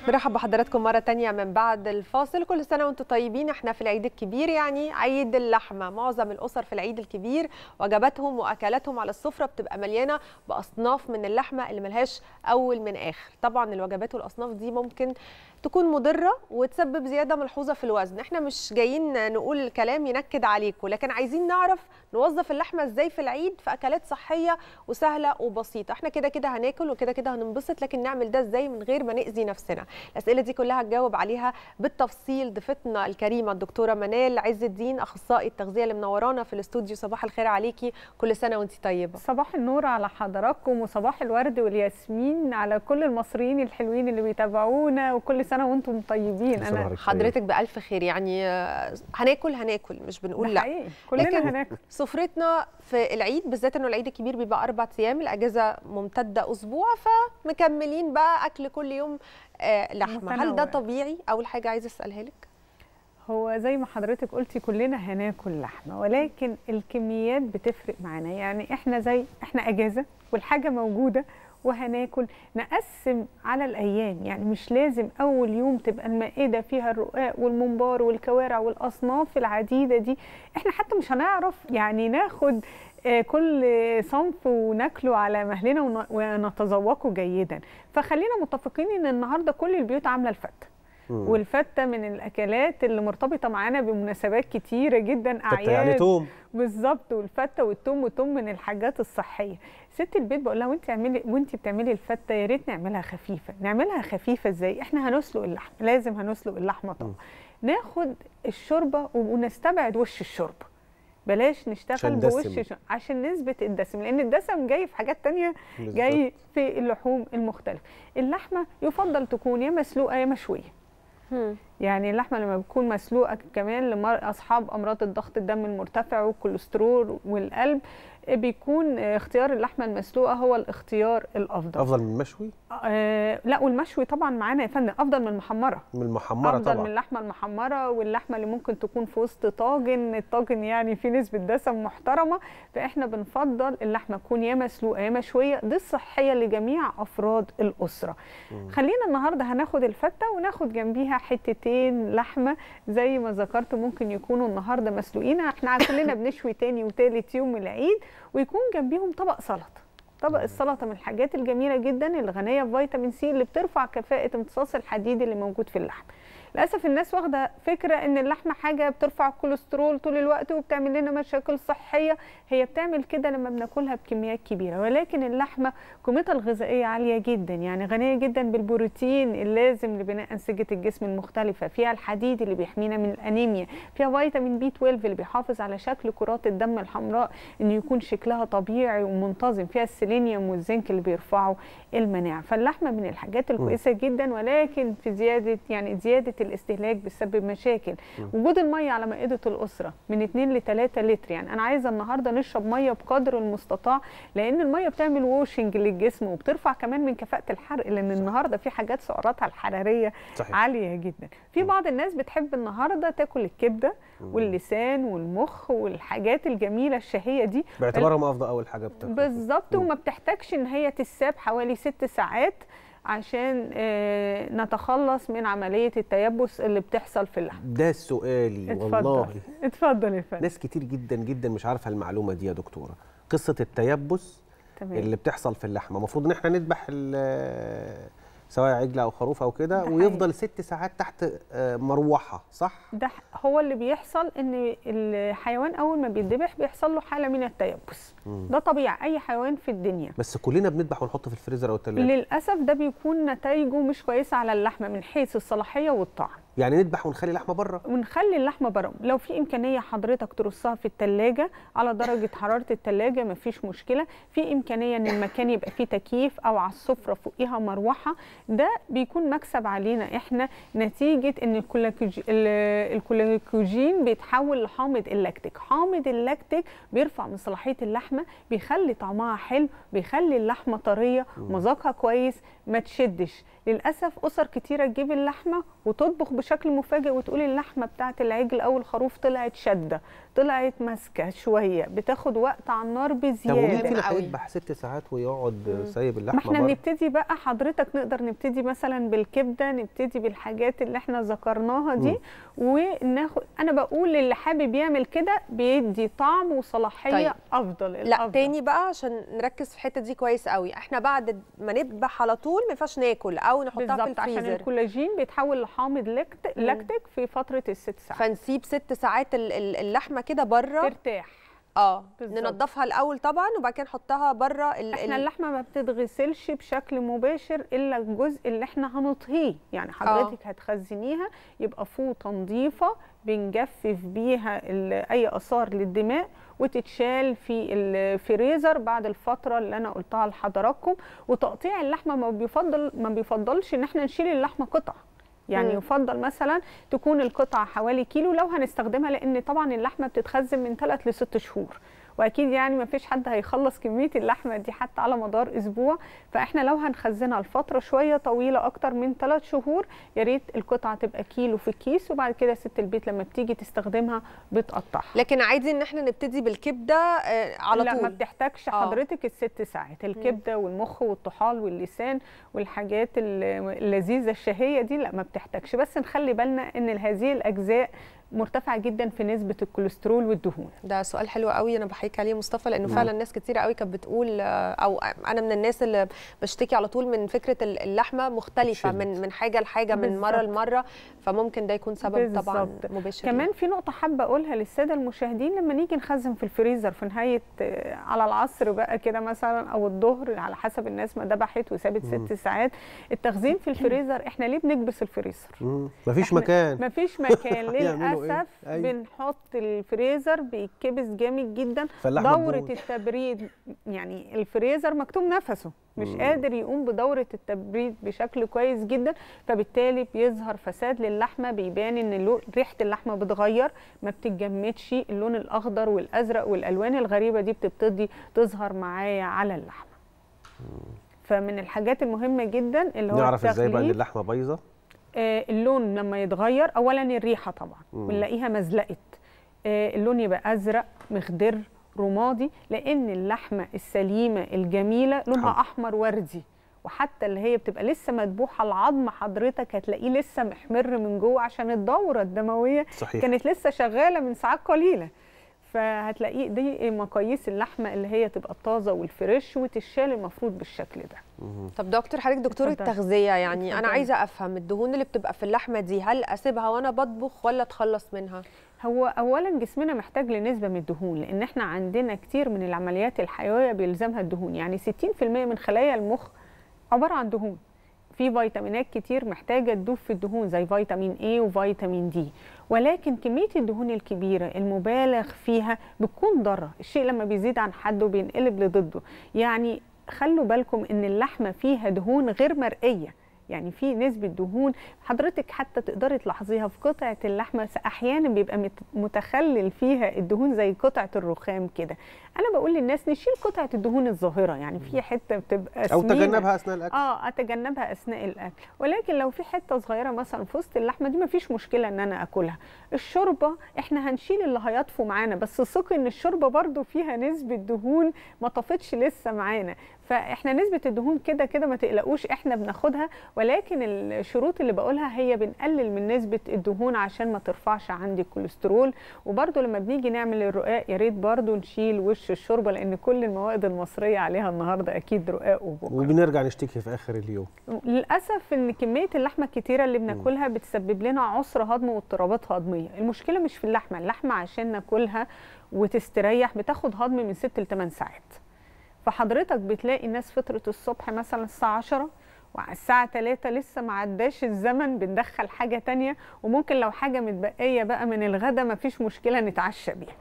مرحب بحضراتكم مرة تانية من بعد الفاصل كل سنة وانتم طيبين احنا في العيد الكبير يعني عيد اللحمة معظم الأسر في العيد الكبير وجباتهم وأكلاتهم على السفرة بتبقى مليانة بأصناف من اللحمة اللي ملهاش أول من آخر طبعا الوجبات والأصناف دي ممكن تكون مضرة وتسبب زيادة ملحوظة في الوزن احنا مش جايين نقول كلام ينكد عليكم لكن عايزين نعرف نوظف اللحمة ازاي في العيد في أكلات صحية وسهلة وبسيطة احنا كده كده هناكل وكده كده هننبسط لكن نعمل ده ازاي من غير ما نأذي نفسنا الأسئلة دي كلها هتجاوب عليها بالتفصيل ضيفتنا الكريمة الدكتورة منال عز الدين أخصائي التغذية اللي منورانا في الاستوديو صباح الخير عليكي كل سنة وانت طيبة صباح النور على حضراتكم وصباح الورد والياسمين على كل المصريين الحلوين اللي بيتابعونا وكل سنه وانتم طيبين انا حضرتك بألف خير يعني هناكل هناكل مش بنقول لا حقيقي. كلنا هناكل سفرتنا في العيد بالذات انه العيد الكبير بيبقى اربع ايام الاجازه ممتده اسبوع فمكملين بقى اكل كل يوم آه لحمه هل ده متنوع. طبيعي اول حاجه عايزه اسالها لك هو زي ما حضرتك قلتي كلنا هناكل لحمه ولكن الكميات بتفرق معانا يعني احنا زي احنا اجازه والحاجه موجوده وهناكل نقسم على الايام يعني مش لازم اول يوم تبقى المائده فيها الرقاق والممبار والكوارع والاصناف العديده دي احنا حتى مش هنعرف يعني ناخد آه، كل صنف وناكله على مهلنا ون- ونتذوقه جيدا فخلينا متفقين ان النهارده كل البيوت عامله الفته مم. والفته من الاكلات اللي مرتبطه معانا بمناسبات كتيره جدا فتة يعني اعياد توم بالظبط والفته والثوم والثوم من الحاجات الصحيه ست البيت بقول لها وانت اعملي وانت بتعملي الفته يا ريت نعملها خفيفه نعملها خفيفه ازاي احنا هنسلق اللحم لازم هنسلق اللحمه طبعا ناخد الشوربه ونستبعد وش الشوربه بلاش نشتغل عشان بوش دسم. ش- عشان نسبه الدسم لان الدسم جاي في حاجات تانية بالظبط. جاي في اللحوم المختلفه اللحمه يفضل تكون يا مسلوقه يا مشويه يعني اللحمه لما بتكون مسلوقه كمان لاصحاب امراض الضغط الدم المرتفع والكوليسترول والقلب بيكون اختيار اللحمه المسلوقه هو الاختيار الافضل افضل من المشوي آه لا والمشوي طبعا معانا يا فندم افضل من المحمره من المحمره افضل من طبعا اللحمه المحمره واللحمه اللي ممكن تكون في وسط طاجن الطاجن يعني فيه نسبه دسم محترمه فاحنا بنفضل اللحمه تكون يا مسلوقه يا مشويه دي الصحيه لجميع افراد الاسره خلينا النهارده هناخد الفته وناخد جنبيها حتتين لحمه زي ما ذكرت ممكن يكونوا النهارده مسلوقين احنا كلنا بنشوي تاني وتالت يوم العيد ويكون جنبيهم طبق سلطه طبق السلطه من الحاجات الجميله جدا الغنيه بفيتامين سي اللي بترفع كفاءه امتصاص الحديد اللي موجود في اللحم للاسف الناس واخده فكره ان اللحمه حاجه بترفع الكوليسترول طول الوقت وبتعمل لنا مشاكل صحيه هي بتعمل كده لما بناكلها بكميات كبيره ولكن اللحمه قيمتها الغذائيه عاليه جدا يعني غنيه جدا بالبروتين اللازم لبناء انسجه الجسم المختلفه فيها الحديد اللي بيحمينا من الانيميا فيها فيتامين بي 12 اللي بيحافظ على شكل كرات الدم الحمراء ان يكون شكلها طبيعي ومنتظم فيها السيلينيوم والزنك اللي بيرفعوا المناعه فاللحمه من الحاجات الكويسه جدا ولكن في زياده يعني زياده الاستهلاك بتسبب مشاكل وجود الميه على مائده الاسره من 2 ل 3 لتر يعني انا عايزه النهارده نشرب ميه بقدر المستطاع لان الميه بتعمل ووشنج للجسم وبترفع كمان من كفاءه الحرق لان النهارده في حاجات سعراتها الحراريه صحيح. عاليه جدا في بعض الناس بتحب النهارده تاكل الكبده واللسان والمخ والحاجات الجميله الشهيه دي باعتبارهم افضل اول حاجه بتاكل بالظبط وما بتحتاجش ان هي تتساب حوالي ست ساعات عشان آه، نتخلص من عمليه التيبس اللي بتحصل في اللحم ده سؤالي اتفضل والله اتفضل يا فندم ناس كتير جدا جدا مش عارفه المعلومه دي يا دكتوره قصه التيبس تمام اللي بتحصل في اللحمه المفروض ان احنا نذبح ال- سواء عجله او خروف او كده ده حقيقي. ويفضل ست ساعات تحت آه، مروحه صح ده هو اللي بيحصل ان الحيوان اول ما بيتذبح بيحصل له حاله من التيبس ده طبيعي اي حيوان في الدنيا بس كلنا بنذبح ونحطه في الفريزر او الثلاجه للاسف ده بيكون نتائجه مش كويسه على اللحمه من حيث الصلاحيه والطعم يعني نذبح ونخلي لحمه بره ونخلي اللحمه بره لو في امكانيه حضرتك ترصها في الثلاجه على درجه حراره الثلاجه مفيش مشكله في امكانيه ان المكان يبقى فيه تكييف او على السفره فوقيها مروحه ده بيكون مكسب علينا احنا نتيجه ان الكولاكوج- ال- الكولاكوجين بيتحول لحامض اللاكتيك حامض اللاكتيك بيرفع من صلاحيه اللحمه بيخلي طعمها حلو بيخلي اللحمه طريه مذاقها كويس ما تشدش للاسف اسر كتيره تجيب اللحمه وتطبخ بشكل مفاجئ وتقول اللحمه بتاعه العجل او الخروف طلعت شاده طلعت ماسكه شويه بتاخد وقت على النار طب ومين بزياده فينا قوي. هيذبح ست ساعات ويقعد سايب ما اللحمه احنا بره؟ نبتدي بقى حضرتك نقدر نبتدي مثلا بالكبده نبتدي بالحاجات اللي احنا ذكرناها دي وناخد انا بقول اللي حابب يعمل كده بيدي طعم وصلاحيه طيب. طيب. افضل لا الأفضل. تاني بقى عشان نركز في الحته دي كويس قوي احنا بعد ما نذبح على طول ما ينفعش ناكل او نحطها في بالظبط عشان الفريزر الكولاجين بيتحول لحامض لاكت- مم. لاكتيك في فتره الست ساعات فنسيب ست ساعات ال- ال- اللحمه كده بره ترتاح اه بالظبط. ننضفها الاول طبعا وبعد كده نحطها بره ال- احنا ال- اللحمه ما بتتغسلش بشكل مباشر الا الجزء اللي احنا هنطهيه يعني حضرتك هتخزنيها يبقى فوطه نظيفه بنجفف بيها ال- اي اثار للدماء وتتشال في الفريزر بعد الفتره اللي انا قلتها لحضراتكم وتقطيع اللحمه ما بيفضل ما بيفضلش ان احنا نشيل اللحمه قطع يعني مم. يفضل مثلا تكون القطعه حوالي كيلو لو هنستخدمها لان طبعا اللحمه بتتخزن من 3 ل 6 شهور واكيد يعني ما فيش حد هيخلص كميه اللحمه دي حتى على مدار اسبوع فاحنا لو هنخزنها لفتره شويه طويله اكتر من 3 شهور يا ريت القطعه تبقى كيلو في الكيس وبعد كده ست البيت لما بتيجي تستخدمها بتقطعها لكن عايزين ان احنا نبتدي بالكبده آه، على لا ما طول بتحتاجش آه. حضرتك الست ساعات الكبده والمخ والطحال واللسان والحاجات ال- اللذيذه الشهيه دي لا ما بتحتاجش بس نخلي بالنا ان هذه الاجزاء مرتفعه جدا في نسبه الكوليسترول والدهون ده سؤال حلو قوي انا بحيك عليه مصطفى لانه فعلا ناس كتير قوي كانت بتقول آه، او انا من الناس اللي بشتكي على طول من فكره ال- اللحمه مختلفه شد. من من حاجه لحاجه من مره بالظبط. لمره فممكن ده يكون سبب طبعا بالظبط. مباشر كمان في نقطة حابة أقولها للسادة المشاهدين لما نيجي نخزن في الفريزر في نهاية آه، على العصر بقى كده مثلا أو الظهر على حسب الناس ما ذبحت وسابت ست ساعات التخزين في الفريزر إحنا ليه بنكبس الفريزر؟ مم. مفيش إحنا مكان مفيش مكان يعملوا إيه؟ للأسف أيوة. بنحط الفريزر بيتكبس جامد جدا فاللحمة دورة تبوظ. التبريد يعني الفريزر مكتوم نفسه مش مم. قادر يقوم بدورة التبريد بشكل كويس جدا فبالتالي بيظهر فساد للحمة بيبان ان اللون ريحة اللحمة بتغير ما بتتجمدش اللون الاخضر والازرق والالوان الغريبة دي بتبتدي تظهر معايا على اللحمة فمن الحاجات المهمة جدا اللي هو نعرف ازاي بقى ان التغليف. اللحمه بايظه آه، اللون لما يتغير اولا الريحه طبعا مم. ونلاقيها مزلقت آه، اللون يبقى ازرق مخضر رمادي لان اللحمه السليمه الجميله لونها حلو. احمر وردي وحتى اللي هي بتبقى لسه مدبوحه العظم حضرتك هتلاقيه لسه محمر من جوه عشان الدوره الدمويه صحيح كانت لسه شغاله من ساعات قليله فهتلاقيه دي مقاييس اللحمه اللي هي تبقى الطازه والفريش وتشال المفروض بالشكل ده مم. طب دكتور حضرتك دكتور اتفضلي. التغذيه يعني انا اتفضلي. عايزه افهم الدهون اللي بتبقى في اللحمه دي هل اسيبها وانا بطبخ ولا اتخلص منها هو اولا جسمنا محتاج لنسبه من الدهون لان احنا عندنا كتير من العمليات الحيويه بيلزمها الدهون يعني 60% من خلايا المخ عباره عن دهون في فيتامينات كتير محتاجه تدوب في الدهون زي فيتامين A وفيتامين دي ولكن كميه الدهون الكبيره المبالغ فيها بتكون ضاره الشيء لما بيزيد عن حده بينقلب لضده يعني خلوا بالكم ان اللحمه فيها دهون غير مرئيه يعني في نسبة دهون حضرتك حتى تقدري تلاحظيها في قطعة اللحمة أحيانا بيبقى مت- متخلل فيها الدهون زي قطعة الرخام كده أنا بقول للناس نشيل قطعة الدهون الظاهرة يعني في حتة بتبقى او سمينة. تجنبها اثناء الاكل اه اتجنبها اثناء الاكل ولكن لو في حته صغيره مثلا في وسط اللحمه دي مفيش مشكله ان انا اكلها الشوربه احنا هنشيل اللي هيطفو معانا بس ثقي ان الشوربه برضو فيها نسبه دهون ما طفتش لسه معانا فاحنا نسبه الدهون كده كده ما تقلقوش احنا بناخدها ولكن الشروط اللي بقولها هي بنقلل من نسبه الدهون عشان ما ترفعش عندي الكوليسترول وبرضو لما بنيجي نعمل الرقاق يا ريت برضو نشيل وش الشوربه لان كل المواد المصريه عليها النهارده اكيد رقاق وبقى وبنرجع نشتكي في اخر اليوم للاسف ان كميه اللحمه الكتيره اللي بناكلها بتسبب لنا عسر هضم واضطرابات هضميه المشكله مش في اللحمه اللحمه عشان ناكلها وتستريح بتاخد هضم من 6 ل 8 ساعات فحضرتك بتلاقي الناس فطرة الصبح مثلا الساعة 10 وعلى الساعة 3 لسه ما عداش الزمن بندخل حاجة تانية وممكن لو حاجة متبقية بقى من الغدا مفيش مشكلة نتعشى بيها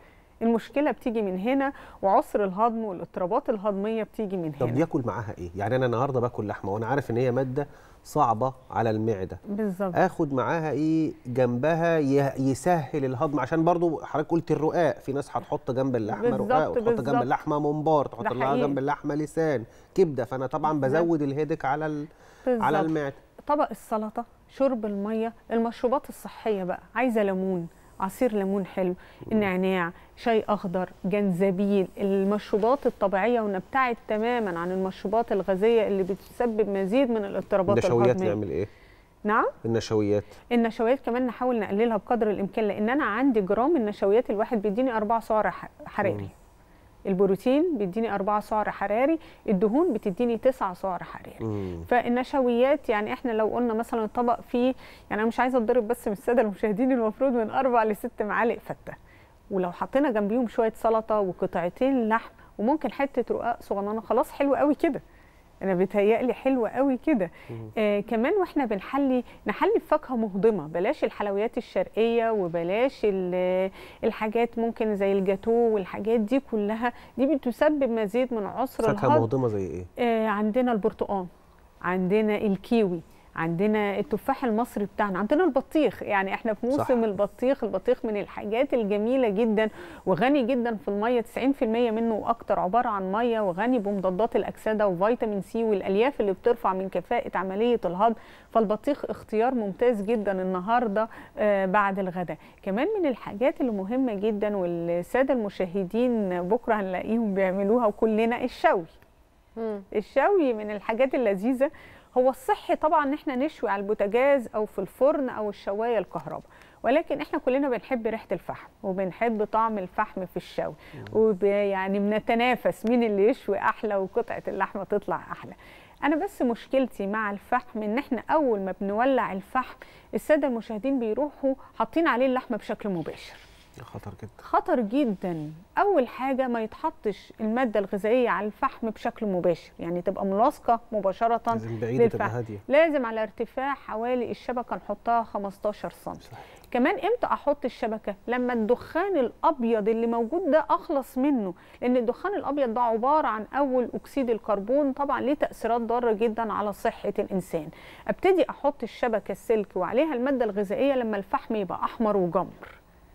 المشكله بتيجي من هنا وعسر الهضم والاضطرابات الهضميه بتيجي من طب هنا بياكل معاها ايه يعني انا النهارده باكل لحمه وانا عارف ان هي ماده صعبه على المعده بالظبط اخد معاها ايه جنبها يه- يسهل الهضم عشان برضو حضرتك قلت الرقاق في ناس هتحط جنب اللحمه بالظبط، رقاق وتحط بالظبط. جنب اللحمه ممبار تحط ده لها حقيقي. جنب اللحمه لسان كبده فانا طبعا بالظبط. بزود الهيدك على ال... على بالظبط. المعده طبق السلطه شرب الميه المشروبات الصحيه بقى عايزه ليمون عصير ليمون حلو النعناع شاي اخضر جنزبيل المشروبات الطبيعيه ونبتعد تماما عن المشروبات الغازيه اللي بتسبب مزيد من الاضطرابات النشويات الهضميه نعمل ايه نعم النشويات النشويات كمان نحاول نقللها بقدر الامكان لان انا عندي جرام النشويات الواحد بيديني 4 سعر ح- حراري مم. البروتين بيديني 4 سعر حراري الدهون بتديني 9 سعر حراري مم. فالنشويات يعني احنا لو قلنا مثلا الطبق فيه يعني انا مش عايزه اتضرب بس من الساده المشاهدين المفروض من اربع لست معالق فته ولو حطينا جنبيهم شويه سلطه وقطعتين لحم وممكن حته رقاق صغننه خلاص حلو قوي كده انا بيتهيألي حلوه قوي كده آه كمان واحنا بنحلي نحلي بفاكهه مهضمه بلاش الحلويات الشرقيه وبلاش ال- الحاجات ممكن زي الجاتو والحاجات دي كلها دي بتسبب مزيد من عسر فاكهه الهضم مهضمه زي ايه آه، عندنا البرتقال عندنا الكيوي عندنا التفاح المصري بتاعنا عندنا البطيخ يعني احنا في موسم صح. صح. البطيخ البطيخ من الحاجات الجميله جدا وغني جدا في الميه 90% منه واكتر عباره عن ميه وغني بمضادات الاكسده وفيتامين سي والالياف اللي بترفع من كفاءه عمليه الهضم فالبطيخ اختيار ممتاز جدا النهارده آه، بعد الغداء كمان من الحاجات اللي مهمه جدا والساده المشاهدين بكره هنلاقيهم بيعملوها وكلنا الشوي مم. الشوي من الحاجات اللذيذه هو الصحي طبعا ان احنا نشوي على البوتاجاز او في الفرن او الشوايه الكهرباء ولكن احنا كلنا بنحب ريحه الفحم وبنحب طعم الفحم في الشوي وب يعني بنتنافس مين اللي يشوي احلى وقطعه اللحمه تطلع احلى انا بس مشكلتي مع الفحم ان احنا اول ما بنولع الفحم الساده المشاهدين بيروحوا حاطين عليه اللحمه بشكل مباشر خطر جدا خطر جدا اول حاجه ما يتحطش الماده الغذائيه على الفحم بشكل مباشر يعني تبقى ملاصقه مباشره لازم بعيده تبقى للفحم. هاديه لازم على ارتفاع حوالي الشبكه نحطها 15 سم صح. كمان امتى احط الشبكه لما الدخان الابيض اللي موجود ده اخلص منه لان الدخان الابيض ده عباره عن اول اكسيد الكربون طبعا ليه تاثيرات ضاره جدا على صحه الانسان ابتدي احط الشبكه السلك وعليها الماده الغذائيه لما الفحم يبقى احمر وجمر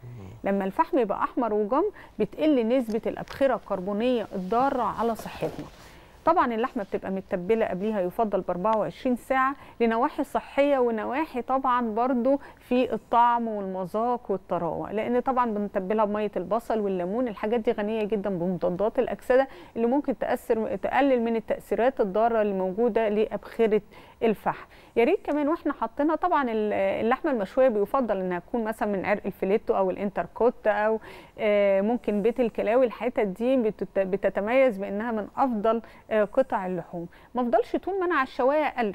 لما الفحم يبقى احمر وجم بتقل نسبه الابخره الكربونيه الضاره على صحتنا طبعا اللحمه بتبقى متبله قبليها يفضل ب 24 ساعه لنواحي صحيه ونواحي طبعا برضو في الطعم والمذاق والطراوه لان طبعا بنتبلها بميه البصل والليمون الحاجات دي غنيه جدا بمضادات الاكسده اللي ممكن تاثر تقلل من التاثيرات الضاره اللي موجوده لابخره الفحم يا ريت كمان واحنا حاطينها طبعا ال- اللحمه المشويه بيفضل انها تكون مثلا من عرق الفيليتو او الانتركوت او آه، ممكن بيت الكلاوي الحتت دي بتت- بتتميز بانها من افضل آه، قطع اللحوم ما افضلش طول ما انا على الشوايه قلب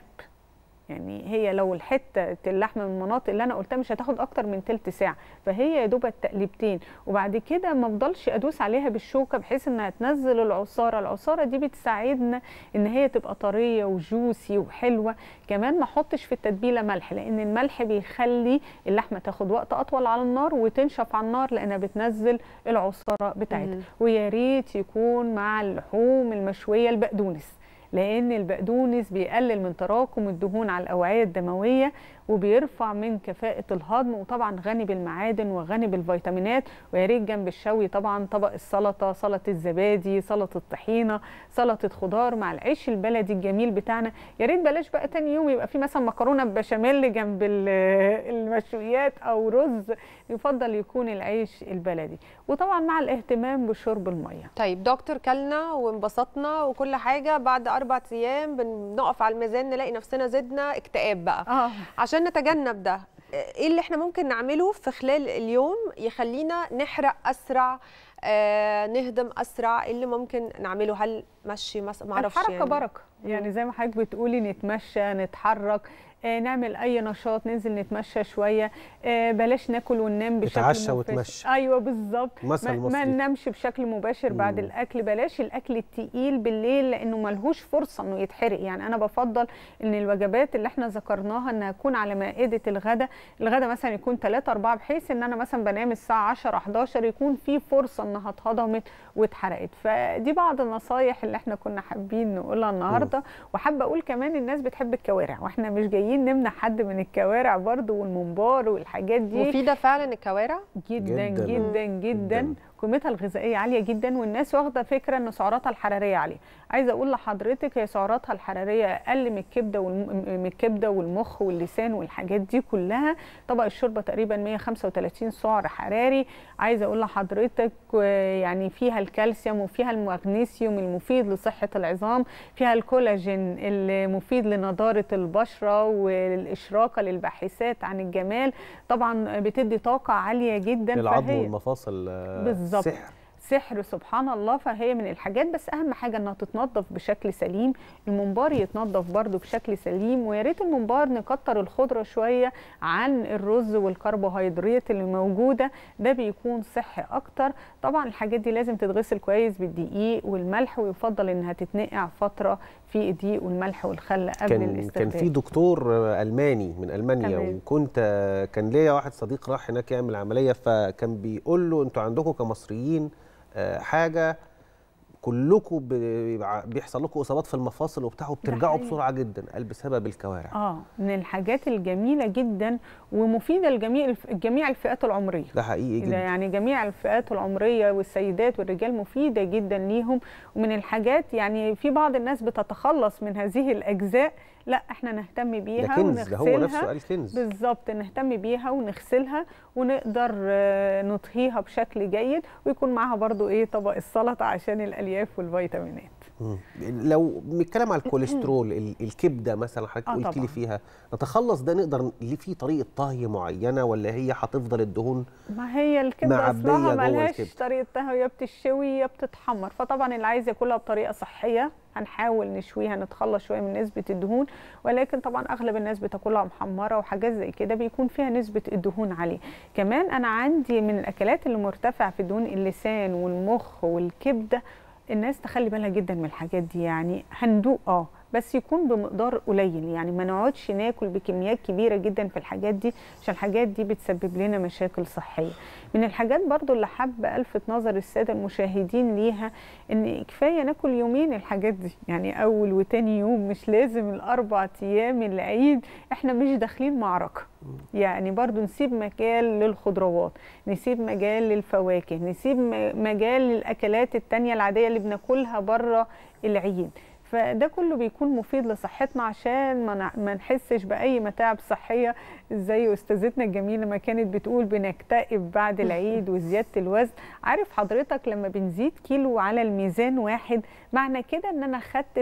يعني هي لو الحته اللحمه من المناطق اللي انا قلتها مش هتاخد اكتر من تلت ساعه فهي يا دوب التقليبتين وبعد كده ما افضلش ادوس عليها بالشوكه بحيث انها تنزل العصاره العصاره دي بتساعدنا ان هي تبقى طريه وجوسي وحلوه كمان ما احطش في التتبيله ملح لان الملح بيخلي اللحمه تاخد وقت اطول على النار وتنشف على النار لانها بتنزل العصاره بتاعتها مم. ويا ريت يكون مع اللحوم المشويه البقدونس لان البقدونس بيقلل من تراكم الدهون على الاوعيه الدمويه وبيرفع من كفاءه الهضم وطبعا غني بالمعادن وغني بالفيتامينات ويا ريت جنب الشوي طبعا طبق السلطه سلطه الزبادي سلطه الطحينه سلطه خضار مع العيش البلدي الجميل بتاعنا يا ريت بلاش بقى تاني يوم يبقى في مثلا مكرونه بشاميل جنب ال- المشويات او رز يفضل يكون العيش البلدي وطبعا مع الاهتمام بشرب الميه طيب دكتور كلنا وانبسطنا وكل حاجه بعد اربع ايام بنقف على الميزان نلاقي نفسنا زدنا اكتئاب بقى اه عشان نتجنب ده ايه اللي احنا ممكن نعمله في خلال اليوم يخلينا نحرق اسرع آه نهضم اسرع ايه اللي ممكن نعمله هل مشي مثلا ما اعرفش الحركه يعني. بركه يعني زي ما حضرتك بتقولي نتمشى نتحرك آه، نعمل اي نشاط ننزل نتمشى شويه آه، بلاش ناكل وننام بشكل اتعشى مباشر. واتمشى. ايوه بالظبط مثل ما, ما مصري. ننامش بشكل مباشر بعد مم. الاكل بلاش الاكل التقيل بالليل لانه ملهوش فرصه انه يتحرق يعني انا بفضل ان الوجبات اللي احنا ذكرناها انها تكون على مائده الغداء الغداء مثلا يكون 3 4 بحيث ان انا مثلا بنام الساعه 10 11 يكون في فرصه انها اتهضمت واتحرقت فدي بعض النصايح اللي احنا كنا حابين نقولها النهارده وحابه اقول كمان الناس بتحب الكوارع واحنا مش جايين نمنع حد من الكوارع برضو والممبار والحاجات دي مفيده فعلا الكوارع جدا جداً. جدا جدا, جداً. جداً. قيمتها الغذائيه عاليه جدا والناس واخده فكره ان سعراتها الحراريه عاليه عايزه اقول لحضرتك هي سعراتها الحراريه اقل من الكبده والم... من الكبده والمخ واللسان والحاجات دي كلها طبق الشوربه تقريبا 135 سعر حراري عايزه اقول لحضرتك آه، يعني فيها الكالسيوم وفيها المغنيسيوم المفيد لصحه العظام فيها الكولاجين المفيد لنضاره البشره والاشراقه للباحثات عن الجمال طبعا بتدي طاقه عاليه جدا العظم فهي والمفاصل آه، بالظبط. سحر سحر سبحان الله فهي من الحاجات بس اهم حاجه انها تتنظف بشكل سليم الممبار يتنظف برضو بشكل سليم ويا ريت الممبار نكتر الخضره شويه عن الرز والكربوهيدرات اللي موجوده ده بيكون صحي اكتر طبعا الحاجات دي لازم تتغسل كويس بالدقيق والملح ويفضل انها تتنقع فتره في الدقيق والملح والخل قبل كان الاستخدام كان في دكتور آه، الماني من المانيا تمام. وكنت آه، كان ليا واحد صديق راح هناك يعمل عمليه فكان بيقول له انتوا عندكم كمصريين آه، حاجه كلكم بيبع- بيحصل لكم اصابات في المفاصل وبتاع وبترجعوا حقيقي. بسرعه جدا قال بسبب الكوارع اه من الحاجات الجميله جدا ومفيده لجميع جميع الفئات العمريه ده حقيقي ده جدا يعني جميع الفئات العمريه والسيدات والرجال مفيده جدا ليهم ومن الحاجات يعني في بعض الناس بتتخلص من هذه الاجزاء لا احنا نهتم ده بيها كنز ده هو ونغسلها نفسه قال كنز بالظبط نهتم بيها ونغسلها ونقدر آه، نطهيها بشكل جيد ويكون معاها برضو ايه طبق السلطه عشان الالياف والفيتامينات مم. لو بنتكلم على الكوليسترول ال- الكبده مثلا حضرتك آه قلت لي طبعاً. فيها نتخلص ده نقدر ليه في طريقه طهي معينه ولا هي هتفضل الدهون ما هي الكبده معبية اصلها جوه ملهاش الكبدة. طريقه طهي يا بتشوي يا بتتحمر فطبعا اللي عايز ياكلها بطريقه صحيه هنحاول نشويها نتخلص شويه من نسبه الدهون ولكن طبعا اغلب الناس بتاكلها محمره وحاجات زي كده بيكون فيها نسبه الدهون عاليه كمان انا عندي من الاكلات اللي مرتفع في دهون اللسان والمخ والكبده الناس تخلي بالها جدا من الحاجات دي يعني هندوق اه بس يكون بمقدار قليل يعني ما نقعدش ناكل بكميات كبيره جدا في الحاجات دي عشان الحاجات دي بتسبب لنا مشاكل صحيه من الحاجات برضو اللي حابه الفت نظر الساده المشاهدين ليها ان كفايه ناكل يومين الحاجات دي يعني اول وتاني يوم مش لازم الاربع ايام العيد احنا مش داخلين معركه يعني برضو نسيب مجال للخضروات نسيب مجال للفواكه نسيب م- مجال للاكلات التانية العاديه اللي بناكلها بره العيد فده كله بيكون مفيد لصحتنا عشان ما نع- ما نحسش باي متاعب صحيه زي استاذتنا الجميله ما كانت بتقول بنكتئب بعد العيد وزياده الوزن عارف حضرتك لما بنزيد كيلو على الميزان واحد معنى كده ان انا خدت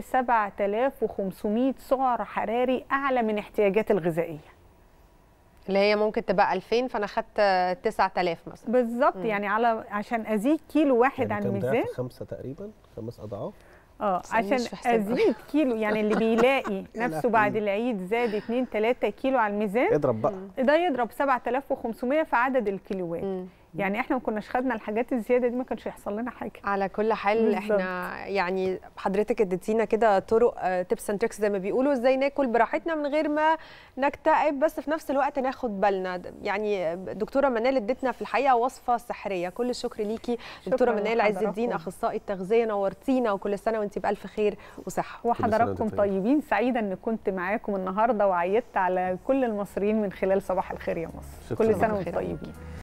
7500 سعر حراري اعلى من احتياجاتي الغذائيه اللي هي ممكن تبقى 2000 فانا خدت 9000 مثلا بالظبط مم. يعني على عشان ازيد كيلو واحد يعني عن كام ضعف؟ الميزان خمسه تقريبا خمس اضعاف اه بس عشان مش في حسابها. ازيد كيلو يعني اللي بيلاقي يا نفسه لهوي. بعد العيد زاد 2 3 كيلو على الميزان اضرب بقى ده يضرب 7500 في عدد الكيلوات مم. يعني احنا ما كناش خدنا الحاجات الزياده دي ما كانش هيحصل لنا حاجه على كل حال بالظبط. احنا يعني حضرتك اديتينا كده طرق تيبس اند تريكس زي ما بيقولوا ازاي ناكل براحتنا من غير ما نكتئب بس في نفس الوقت ناخد بالنا د- يعني دكتوره منال ادتنا في الحقيقه وصفه سحريه كل الشكر ليكي دكتوره شكراً منال عز الدين لحضراتكم. اخصائي التغذيه نورتينا وكل سنه وانت بالف خير وصحه سنة وحضراتكم وأنتم طيبين. طيبين سعيده ان كنت معاكم النهارده وعيدت على كل المصريين من خلال صباح الخير يا مصر شكراً كل سنه لك. وانتم خير عليكي. طيبين